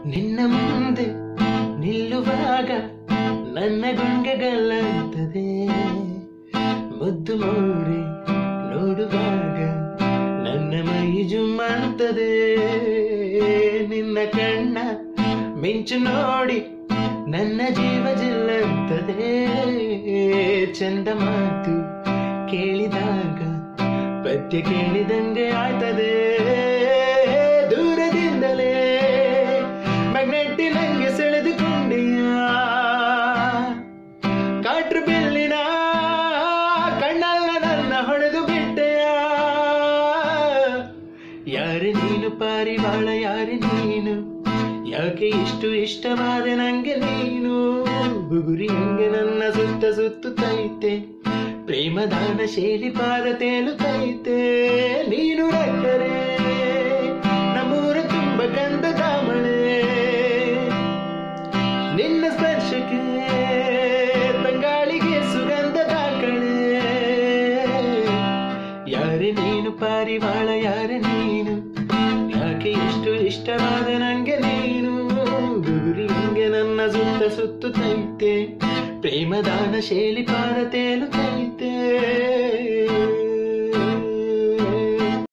ನಿನ್ನ ಮುಂದೆ ನಿಲ್ಲುವಾಗ ನನ್ನ ಗುಂಗೆಗಲ್ಲಂತದೆ ಮುದ್ದು ಮೋರೆ ನೋಡುವಾಗ ನನ್ನ ಮೈ ಜುಮ್ಮಂತದೆ ನಿನ್ನ ಕಣ್ಣ ಮಿಂಚು ನೋಡಿ ನನ್ನ ಜೀವ ಜಿಲ್ಲಂತದೆ ಚಂದ ಮಾತು ಕೇಳಿದಾಗ ಪದ್ಯ ಕೇಳಿದಂಗೆ ಆಯ್ತದೆ ದೂರದಿಂದಲೇ ಮ್ಯಾಗ್ನೆಟ್ಟಿ ನಂಗೆ ಸೆಳೆದುಕೊಂಡೆಯ ಕಾಟ್ರು ಬಿಲ್ಲಿನ ಕಣ್ಣಲ್ಲ ನನ್ನ ಹೊಡೆದು ಬಿಟ್ಟೆಯ ಯಾರು ನೀನು ಪಾರಿವಾಳ ಯಾರು ನೀನು ಯಾಕೆ ಇಷ್ಟು ಇಷ್ಟವಾದ ನಂಗೆ ನೀನು ಬುಗುರಿ ಹಂಗೆ ನನ್ನ ಸುತ್ತ ಸುತ್ತುತ್ತೈತೆ ಪ್ರೇಮದಾನ ಶೈಲಿ ಪಾದ ತೇಲುತ್ತೈತೆ ನೀನು ನಕ್ಕರೆ ನಮ್ಮೂರ ತುಂಬ ಕಂದ ದಾಮಳೆ ನಿನ್ನ ಸ್ಪರ್ಶಕ್ಕೆ ತಂಗಾಳಿಗೆ ಸುಗಂಧ ದಾಖಲೆ ಯಾರೇ ನೀನು ಪಾರಿವಾಳ ಯಾರೇ ನೀನು ಯಾಕೆ ಇಷ್ಟು ಇಷ್ಟವಾದ ನಂಗೆ ನೀನು ಗುಗುರಿ ಹಂಗೆ ನನ್ನ ಸುತ್ತ ಸುತ್ತುತ್ತೈತೆ ಪ್ರೇಮದಾನ ಶೈಲಿ ಪಾದ ತೇಲುತ್ತೈತೆ